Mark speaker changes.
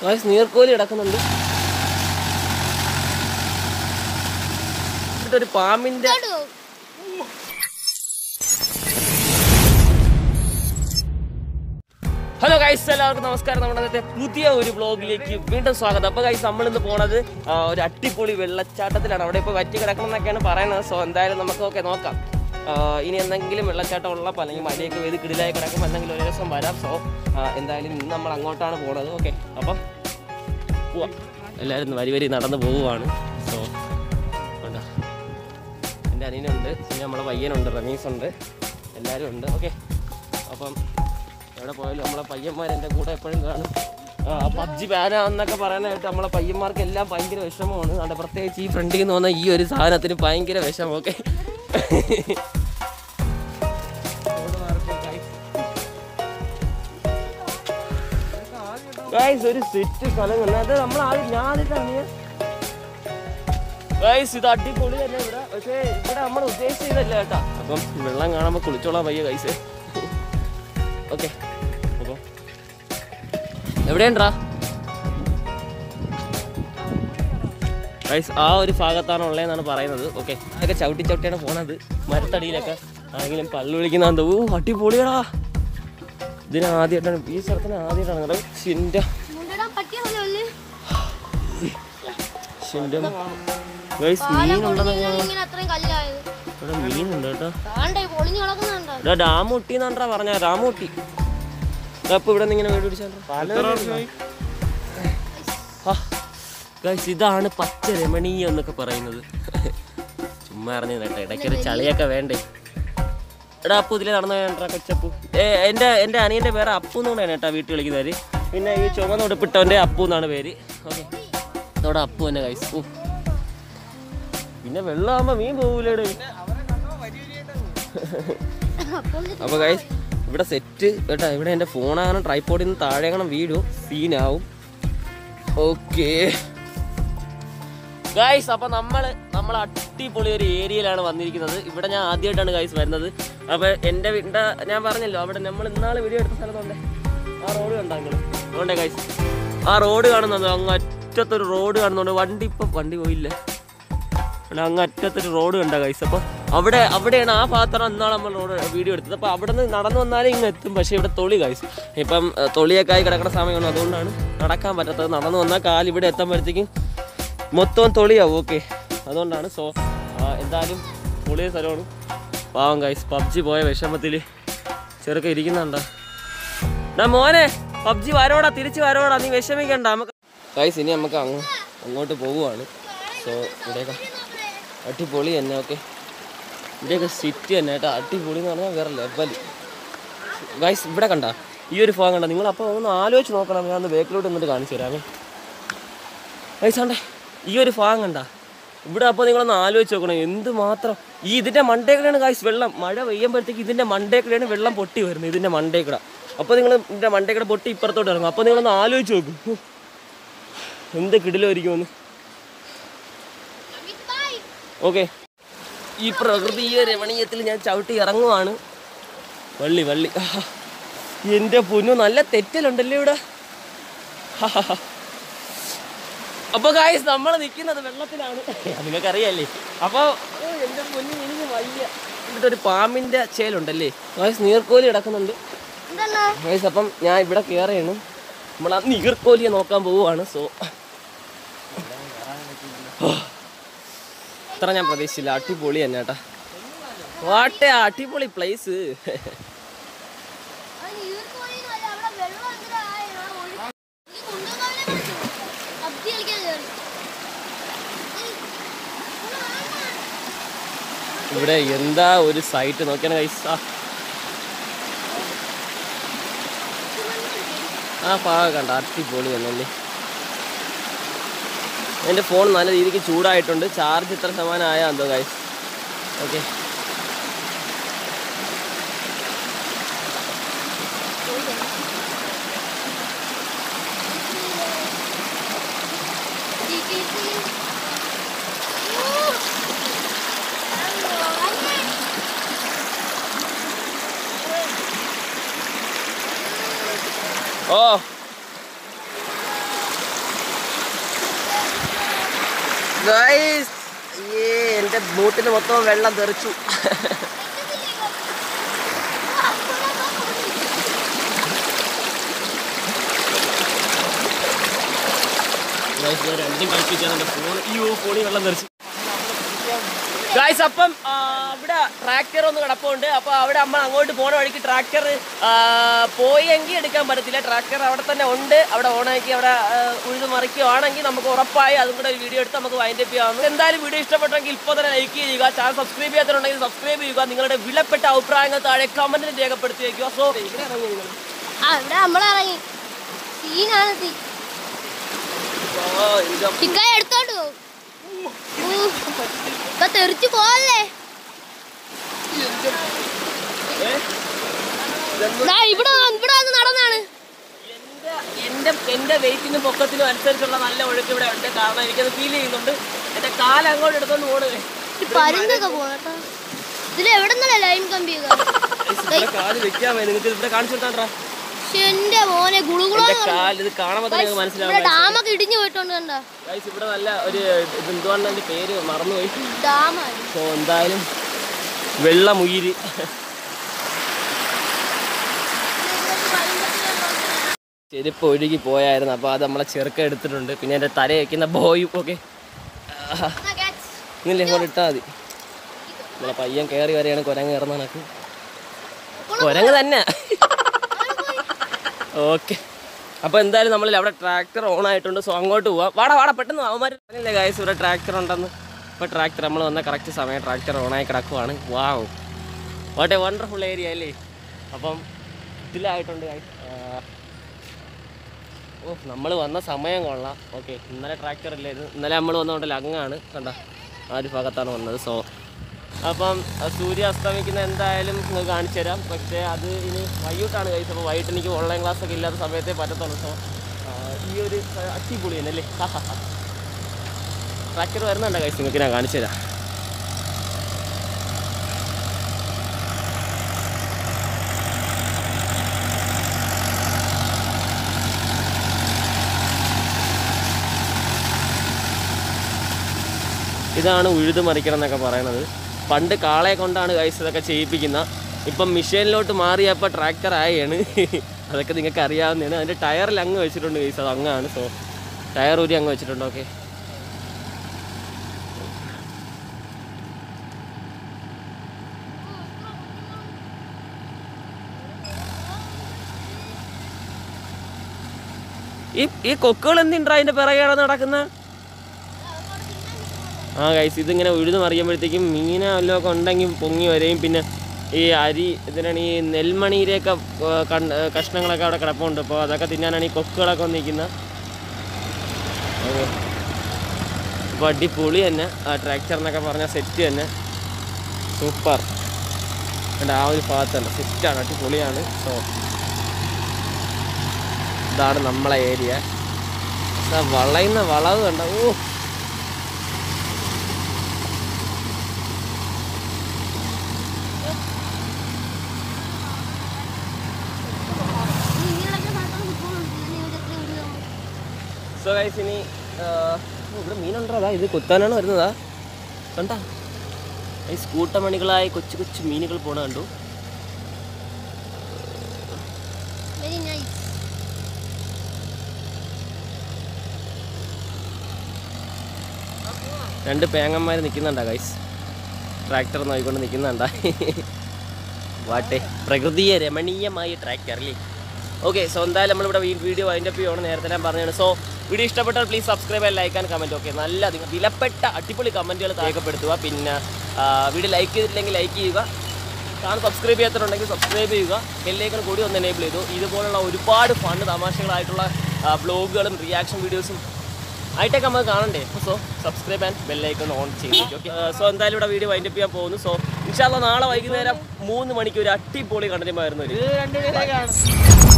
Speaker 1: Guys നീർക്കോലി കിടക്കുന്നുണ്ട് ഇവിടുത്തെ ഒരു പാമ്പിന്റെ ഹലോ ഗൈസ് എല്ലാവർക്കും നമസ്കാരം നമ്മുടെ ഇന്നത്തെ പുതിയ ഒരു വ്ളോഗിലേക്ക് വീണ്ടും സ്വാഗതം അപ്പോൾ ഗൈസ് നമ്മൾ ഇന്ന് പോണത് ആ, ഒരു അടിപൊളി വെള്ളച്ചാട്ടത്തിലാണ് അവിടെ ഇപ്പോൾ വറ്റി കിടക്കണം എന്നൊക്കെയാണ് പറയുന്നത് സോ എന്തായാലും നമുക്ക് ഓക്കെ നോക്കാം ആ, ഇനി എന്തെങ്കിലും വെള്ളച്ചാട്ടം ഉള്ളപ്പോൾ അല്ലെങ്കിൽ മഴയൊക്കെ പെയ്ത് കിടിലായി കിടക്കുമ്പോൾ എന്തെങ്കിലും ഒരു ദിവസം വരാം സോ എന്തായാലും ഇന്ന് നമ്മൾ അങ്ങോട്ടാണ് പോണത് ഓക്കെ അപ്പം പോവാം എല്ലാവരും ഇന്ന് വരി വരി നടന്ന് പോവുകയാണ് സോ കണ്ടോ എൻ്റെ അനിയനുണ്ട് പിന്നെ നമ്മളെ പയ്യനുണ്ട് റമീസ് ഉണ്ട് എല്ലാവരും ഉണ്ട് ഓക്കെ അപ്പം എവിടെ പോയാലും നമ്മളെ പയ്യന്മാർ എൻ്റെ കൂടെ എപ്പോഴും കാണും പബ്ജി ബാന എന്നൊക്കെ പറയാനായിട്ട് നമ്മളെ പയ്യന്മാർക്ക് എല്ലാം ഭയങ്കര വിഷമമാണ് അവിടെ പ്രത്യേകിച്ച് ഈ ഫ്രണ്ടിൽ നിന്ന് വന്ന ഈ ഒരു സാധനത്തിന് ഭയങ്കര വിഷമം ഓക്കെ ഗൈസ് ഒരു സെറ്റ് സ്ഥലം കണ്ടു അത് നമ്മൾ ആദ്യം ഞാൻ ആദ്യമായിട്ടാണ് ഗൈസ് ഇത് അടിപൊളി തന്നെ ഇവിടെ പക്ഷേ ഇവിടെ നമ്മൾ ഉദ്ദേശിച്ചതല്ല കേട്ടാ അപ്പം വെള്ളം കാണുമ്പോൾ കുളിച്ചോളാൻ വയ്യ ഗൈസ് ഓക്കെ അപ്പോൾ എവിടെയുണ്ടാ ഗൈസ് ആ ഒരു ഭാഗത്താണ് ഉള്ളതെന്നാണ് പറയുന്നത് ഓക്കെ അതൊക്കെ ചവിട്ടി ചവിട്ടിയാണ് പോണത് മരത്തടിയിലൊക്കെ ആരെങ്കിലും പള്ളു വിളിക്കുന്ന ഓ അടിപൊളിയാടാ ഇതിന് ആദ്യമായിട്ടാണ് ഈ സ്ഥലത്തിന് ആദ്യമായിട്ടാണ് കേട്ടോ ശിൻ്റെ ശിൻ്റെ ഗൈസ് മീനുണ്ടെന്ന് ഞാൻ
Speaker 2: അത്രയും കല്ലായത്
Speaker 1: ഇവിടെ മീനുണ്ട് കേട്ടോ
Speaker 2: താണ്ടേ പൊളിഞ്ഞു കിടക്കുന്നുണ്ടോ
Speaker 1: ഇവിടെ ഡാം ഒട്ടിന്നാണ്ടാ പറഞ്ഞ ഡാം ഒട്ടി അപ്പൊ ഇവിടെ നിന്ന് ഇങ്ങനെ വീട് പിടിച്ചാൽ ഗൈസ് ഇതാണ് പച്ച രമണീയം എന്നൊക്കെ പറയുന്നത് ചുമ്മാ അറിഞ്ഞു കേട്ടോ ഇടയ്ക്കൊരു ചളിയൊക്കെ വേണ്ടേ എടാ അപ്പു ഇതിലെ നടന്നു വേണ്ട കൊച്ചപ്പു ഏ എൻ്റെ എൻ്റെ അനിയൻ്റെ പേര് അപ്പു എന്നാണ് കേട്ടോ വീട്ടിൽ വിളിക്കുന്നവര് പിന്നെ ഈ ചുമന്ന ഉടുപ്പിട്ടവൻ്റെ അപ്പു എന്നാണ് പേര് ഓക്കെ അതോടെ അപ്പു തന്നെ ഗൈസ് ഓ പിന്നെ വെള്ളമാകുമ്പോൾ മീൻ പോകൂലേടെ അപ്പോൾ ഗൈസ് ഇവിടെ സെറ്റ് കേട്ടോ ഇവിടെ എൻ്റെ ഫോണാകണം ട്രൈപ്പോഡിൽ നിന്ന് താഴെ അങ്ങനെ വീഴും സീനാവും ഓക്കെ ഗൈസ് അപ്പോൾ നമ്മൾ നമ്മൾ അടിപൊളി ഒരു ഏരിയയിലാണ് വന്നിരിക്കുന്നത് ഇവിടെ ഞാൻ ആദ്യമായിട്ടാണ് ഗൈസ് വരുന്നത് അപ്പോൾ എൻ്റെ വീടിൻ്റെ ഞാൻ പറഞ്ഞല്ലോ അവിടെ നമ്മൾ ഇന്നാൾ വീഡിയോ എടുത്ത സ്ഥലത്തുണ്ട് ആ റോഡ് കണ്ടോ നിങ്ങൾ അതുകൊണ്ടേ ഗൈസ് ആ റോഡ് കാണുന്നത് അങ്ങ് അറ്റത്തൊരു റോഡ് കാണുന്നുണ്ട് വണ്ടി ഇപ്പം വണ്ടി പോയില്ലേ അവിടെ അങ്ങ് അറ്റത്തൊരു റോഡ് കണ്ട കൈസ് അപ്പോൾ അവിടെ അവിടെയാണ് ആ ഭാഗത്താണ് ഇന്നാൾ നമ്മൾ റോഡ് വീഡിയോ എടുത്തത് അപ്പോൾ അവിടെ നിന്ന് നടന്നു വന്നാലേ ഇങ്ങ് എത്തും പക്ഷേ ഇവിടെ തൊളി കൈസ് ഇപ്പം ഏഹ്, തൊളിയൊക്കെ ആയി കിടക്കുന്ന സമയമാണ് അതുകൊണ്ടാണ് നടക്കാൻ പറ്റാത്തത് നടന്നു വന്നാൽ കാൽ ഇവിടെ എത്തുമ്പോഴത്തേക്കും മൊത്തം തൊളിയാവും ഓക്കെ അതുകൊണ്ടാണ് സോ എന്തായാലും പൊളിയ സ്ഥലമാണ് പാവം കൈസ് പബ്ജി പോയ വിഷമത്തിൽ ചെറുക്ക ഇരിക്കുന്നുണ്ടോ ഡാ മോനെ പബ്ജി വരോടാ തിരിച്ച് വരോടാ നീ വിഷമിക്കണ്ട നമുക്ക് കൈസ് ഇനി നമുക്ക് അങ്ങ് അങ്ങോട്ട് പോവുകയാണ് സോ ഇവിടെയൊക്കെ അടിപൊളി തന്നെ ഓക്കെ ഇവിടെയൊക്കെ സിറ്റി തന്നെ കേട്ടോ അടിപൊളി എന്ന് പറഞ്ഞാൽ വേറെ ലെവൽ ഗൈസ് ഇവിടെ കണ്ട ഈ ഒരു ഭാഗം കണ്ട നിങ്ങൾ അപ്പോൾ ഒന്ന് ആലോചിച്ച് നോക്കണം ഞാൻ ഒന്ന് ബേക്കിലോട്ട് എന്നിട്ട് കാണിച്ചു തരാമേ ഗൈസ് ആണ്ടേ ഈ ഒരു ഭാഗം കണ്ട ഇവിടെ അപ്പോൾ നിങ്ങളൊന്ന് ആലോചിച്ച് നോക്കണം എന്ത് മാത്രം ഈ ഇതിൻ്റെ മണ്ടേക്കടെയാണ് ഗൈസ് വെള്ളം മഴ പെയ്യുമ്പോഴത്തേക്ക് ഇതിൻ്റെ മണ്ടേക്കടെയാണ് വെള്ളം പൊട്ടി വരുന്നത് ഇതിൻ്റെ മണ്ടേക്കട അപ്പോൾ നിങ്ങൾ ഇതിൻ്റെ മണ്ടേക്കട പൊട്ടി ഇപ്പുറത്തോട്ട് ഇറങ്ങും അപ്പോൾ നിങ്ങളൊന്ന് ആലോചിച്ച് നോക്കും ഹും. എന്ത് കിടിലായിരിക്കുമെന്ന് ഓക്കെ ഈ പ്രകൃതിയ രമണീയത്തിൽ ഞാൻ ചവിട്ടി ഇറങ്ങുവാണ് വള്ളി വള്ളി ആഹാ. എൻ്റെ പൊന്നു നല്ല തെറ്റലുണ്ടല്ലേ ഇവിടെ അപ്പൊ ഗായ്സ് നമ്മൾ നിൽക്കുന്നത് വെള്ളത്തിലാണ് നിങ്ങൾക്ക് അറിയാല്ലേ അപ്പൊ ഓ, എൻ്റെ പൊന്നു എനിക്ക് വയ്യ ഇവിടുത്തെ ഒരു പാമ്പിന്റെ ചേലുണ്ടല്ലേ ഗായ്സ് നീർക്കോലി കിടക്കുന്നുണ്ട്
Speaker 2: എന്താണ്
Speaker 1: ഗായ്സ് അപ്പം ഞാൻ ഇവിടെ കയറിയാണ് നമ്മൾ ആ നീർക്കോലിയെ നോക്കാൻ പോവുകയാണ് സോ ഇത്ര ഞാൻ പ്രതീക്ഷിച്ചില്ല അടിപൊളി തന്നെ കേട്ടാ വാട്ടെ അടിപൊളി പ്ലേസ്
Speaker 2: അത് ഈർക്കോലിന്നല്ല, അവിടെ വെള്ളം എന്തിനാ ആയത്? ആ ഒഴു- ഈ കൊണ്ടുവന്നവനെ വിളിച്ചോ? പബ്ജി കളിക്കാൻ കയറി.
Speaker 1: ഇവിടെ എന്താ ഒരു സൈറ്റ് നോക്കിയാണ് ഗൈസ് ആ ആ ഭാഗം കണ്ട അടിപൊളി തന്നെയല്ലേ എൻ്റെ ഫോൺ നല്ല രീതിക്ക് ചൂടായിട്ടുണ്ട് ചാർജ് ഇത്ര ശതമാനം ആയാൽ എന്തോ ഗൈസ് ഓക്കെ
Speaker 2: ഈ കേസിൽ ഓ! അയ്യോ, അയ്യേ.
Speaker 1: ഓ ഗൈസ് ഏ എൻ്റെ ബൂട്ടിൽ മൊത്തം വെള്ളം തെറിച്ചു Guys, ഞാൻ രണ്ടും കളിപ്പിച്ചാണ് എൻ്റെ ഫോൺ അയ്യോ ഫോണിൽ വെള്ളം തെറിച്ചു ഗായ്സ് അപ്പം ആ, ഇവിടെ ട്രാക്ടർ ഒന്ന് കിടപ്പുണ്ട് അപ്പോൾ അവിടെ അമ്മ അങ്ങോട്ട് പോണ വഴിക്ക് ട്രാക്ടർ പോയെങ്കിൽ എടുക്കാൻ പറ്റത്തില്ല ട്രാക്ടർ അവിടെ തന്നെ ഉണ്ട് അവിടെ ഓണാക്കി അവിടെ ആ, ഉഴുത് മറിക്കുകയാണെങ്കിൽ നമുക്ക് ഉറപ്പായി അതും കൂടെ ഒരു വീഡിയോ എടുത്ത് നമുക്ക് വൈൻഡ് അപ്പ് ചെയ്യാവുന്നു എന്തായാലും വീഡിയോ ഇഷ്ടപ്പെട്ടെങ്കിൽ ഇപ്പോൾ തന്നെ ലൈക്ക് ചെയ്യുക ചാനൽ സബ്സ്ക്രൈബ് ചെയ്യാത്തുണ്ടെങ്കിൽ സബ്സ്ക്രൈബ് ചെയ്യുക നിങ്ങളുടെ വിലപ്പെട്ട അഭിപ്രായങ്ങൾ താഴെ കമന്റിൽ രേഖപ്പെടുത്തി വയ്ക്കുക സോ ഇവിടെ ഇറങ്ങി നിങ്ങൾ
Speaker 2: ആ ഇവിടെ നമ്മളിറങ്ങി സീനാണ് തീ
Speaker 1: ഓ, എനിക്ക്
Speaker 2: ചിക്കായി എടുത്തോണ്ട് പോകും ഇപ്പൊ തെറിച്ചു പോവല്ലേ
Speaker 1: ഏ? ഇതെന്ത്
Speaker 2: ദാ ഇവിടെ വന്ന് ഇവിടെ വന്ന് നടന്നാണ്
Speaker 1: എന്റെ എന്റെ എന്റെ വെയിറ്റിനും പൊക്കത്തിനും അനുസരിച്ചുള്ള നല്ല ഒഴുക്ക് ഇവിടെ ഉണ്ട് കാരണം എനിക്കത് ഫീൽ ചെയ്യുന്നുണ്ട് എന്റെ കാല് അങ്ങോട്ട് എടുത്തോണ്ട് പോണത്
Speaker 2: ഈ പരുന്തൊക്കെ പോകട്ടോ ഇതിൽ എവിടെ നിന്നല്ലേ ലൈൻ കമ്പി
Speaker 1: ഇവിടെ കാല് വെക്കാൻ വേണ്ടി നിങ്ങൾക്ക് ഇവിടെ കാണിച്ചു കൊടുത്താണ്ടാ
Speaker 2: എന്റെ മോനെ ഗുളുകുളോ
Speaker 1: എന്റെ കാല് ഇത് കാണുമ്പോൾ തന്നെ നിങ്ങൾക്ക്
Speaker 2: ഇവിടെ
Speaker 1: മനസ്സിലാവും
Speaker 2: ഡാമൊക്കെ ഇടിഞ്ഞു പോയിട്ടുണ്ട് കണ്ട
Speaker 1: ഗൈസ് ഇവിടെ നല്ല ഒരു ഇത് എന്തുകൊണ്ടാണ് എന്റെ പേര് മറന്നുപോയി
Speaker 2: ഡാമാണ്
Speaker 1: സോ എന്തായാലും വെള്ളമുയിര് ചെരുപ്പ് ഒഴുകി പോയായിരുന്നു അപ്പോൾ അത് നമ്മളെ ചെറുക്ക എടുത്തിട്ടുണ്ട് പിന്നെ എൻ്റെ തല വയ്ക്കുന്ന ബോയും ഒക്കെ ഇങ്ങനെ ഇങ്ങോട്ട് ഇട്ടാൽ മതി നമ്മളെ പയ്യൻ കയറി വരെയാണ് കുരങ്ങ് കയറുന്ന കണക്ക് കുരങ്ങ് തന്നെ ഓക്കെ അപ്പോൾ എന്തായാലും നമ്മൾ അവിടെ ട്രാക്ടർ ഓൺ ആയിട്ടുണ്ട് സോ അങ്ങോട്ട് പോവാം വാടാ വാടാ പെട്ടെന്ന് അവന്മാർ പറഞ്ഞില്ലേ ഗായസ് ഇവിടെ ട്രാക്ടർ ഉണ്ടെന്ന് ഇപ്പോൾ ട്രാക്ടർ നമ്മൾ വന്ന കറക്റ്റ് സമയം ട്രാക്ടർ ഓണായി കിടക്കുവാണ് wow what a wonderful area അല്ലേ അപ്പം ഇതിലായിട്ടുണ്ട് ഗായ്സ് ഓ നമ്മൾ വന്ന സമയം കൊള്ളാം ഓക്കെ ഇന്നലെ ട്രാക്ടർ ഇല്ലായിരുന്നു ഇന്നലെ നമ്മൾ വന്നതുകൊണ്ടല്ല അങ്ങാണ് കണ്ട ആ ഒരു ഭാഗത്താണ് വന്നത് സോ അപ്പം ആ സൂര്യ അസ്തമിക്കുന്ന എന്തായാലും നിങ്ങൾക്ക് കാണിച്ചു തരാം പക്ഷേ അത് ഇനി വൈകിട്ടാണ് കഴിച്ചത് അപ്പോൾ വൈകിട്ട് എനിക്ക് ഓൺലൈൻ ക്ലാസ് ഒക്കെ ഇല്ലാത്ത സമയത്തേ പറ്റത്തുള്ളൂ സോ ഈ ഒരു ആ, അടിപൊളി തന്നെ അല്ലേ ട്രാക്ടർ വരുന്നുണ്ടോ കഴിച്ച് നിങ്ങൾക്ക് ഞാൻ കാണിച്ചു തരാം ഇതാണ് ഉഴുത് മറിക്കണം എന്നൊക്കെ പറയണത് പണ്ട് കാളയെ കൊണ്ടാണ് കൈസ് ഇതൊക്കെ ചെയ്യിപ്പിക്കുന്ന ഇപ്പം മെഷീനിലോട്ട് മാറിയപ്പോൾ ട്രാക്ടർ ആയാണ് അതൊക്കെ നിങ്ങൾക്ക് അറിയാവുന്നതാണ് അതിൻ്റെ ടയറിൽ അങ്ങ് വെച്ചിട്ടുണ്ട് കൈസ് അത് അങ്ങാണ് സോ ടയർ ഊരി അങ്ങ് വെച്ചിട്ടുണ്ട് ഓക്കെ ഈ ഈ കൊക്കുകൾ എന്തിണ്ടാ അതിൻ്റെ പിറകെയാണ് നടക്കുന്നത് ആ കൈസ് ഇതിങ്ങനെ ഉഴുത് മറിയുമ്പോഴത്തേക്കും മീന വല്ലതൊക്കെ ഉണ്ടെങ്കിൽ പൊങ്ങി വരെയും പിന്നെ ഈ അരി ഇതിനാണ് ഈ നെൽമണിയിലേക്ക് കഷ്ണങ്ങളൊക്കെ അവിടെ കിടപ്പുണ്ട് അപ്പോൾ അതൊക്കെ തിന്നാനാണ് ഈ കൊക്കുകളൊക്കെ വന്നിരിക്കുന്നത് അപ്പോൾ അടിപൊളി തന്നെ ആ ട്രാക്ടർ എന്നൊക്കെ പറഞ്ഞ സെറ്റ് തന്നെ സൂപ്പർ എൻ്റെ ആ ഒരു ഭാഗത്തല്ല സെറ്റാണ് അടിപൊളിയാണ് സോ ഇതാണ് നമ്മളെ ഏരിയ വളയുന്ന വളവ് കണ്ട ഓ സോ ഗൈസ് ഇനി ആ, ഓ, ഇവിടെ മീനുണ്ടോ അതാ ഇത് കൊത്താനാണ് വരുന്നതാ കണ്ടാ ഈ സ്കൂട്ടമണികളായ കൊച്ചു കൊച്ചു മീനുകൾ പോണ കണ്ടു
Speaker 2: വെരി നൈസ്
Speaker 1: രണ്ട് പേങ്ങന്മാർ നിൽക്കുന്നുണ്ടാ ഗൈസ് ട്രാക്ടർ നോക്കിക്കൊണ്ട് നിൽക്കുന്നുണ്ടാ വാട്ടെ പ്രകൃതിയെ രമണീയമായ ട്രാക്ടർ അല്ലേ ഓക്കെ സോ എന്തായാലും നമ്മളിവിടെ വീ- വീഡിയോ അതിൻ്റെ ചെയ്യണം നേരത്തെ ഞാൻ പറഞ്ഞതാണ് സോ വീഡിയോ ഇഷ്ടപ്പെട്ടാൽ please subscribe and like and comment okay നല്ല അധികം വിലപ്പെട്ട അടിപൊളി കമൻറ്റുകൾ രേഖപ്പെടുത്തുക പിന്നെ ആ, വീഡിയോ ലൈക്ക് ചെയ്തിട്ടില്ലെങ്കിൽ ലൈക്ക് ചെയ്യുക ചാനൽ സബ്സ്ക്രൈബ് ചെയ്യാത്തിട്ടുണ്ടെങ്കിൽ സബ്സ്ക്രൈബ് ചെയ്യുക ബെല്ലേക്കൺ കൂടി ഒന്ന് എനേബിൾ ചെയ്തു ഇതുപോലുള്ള ഒരുപാട് ഫണ്ട് തമാശകളായിട്ടുള്ള ബ്ലോഗുകളും റിയാക്ഷൻ വീഡിയോസും ആയിട്ടൊക്കെ നമുക്ക് കാണണ്ടേ so subscribe and bell icon on ചെയ്യും ഓക്കെ സോ എന്തായാലും ഇവിടെ വീഡിയോ വൈൻഡപ്പ് ചെയ്യാൻ പോകുന്നു സോ ഇൻഷാല്ല നാളെ വൈകുന്നേരം മൂന്ന് മണിക്ക് ഒരു അടിപൊളി കണ്ടന്റുമായിരുന്നു
Speaker 3: ഇത് രണ്ടുപേരെ കാണും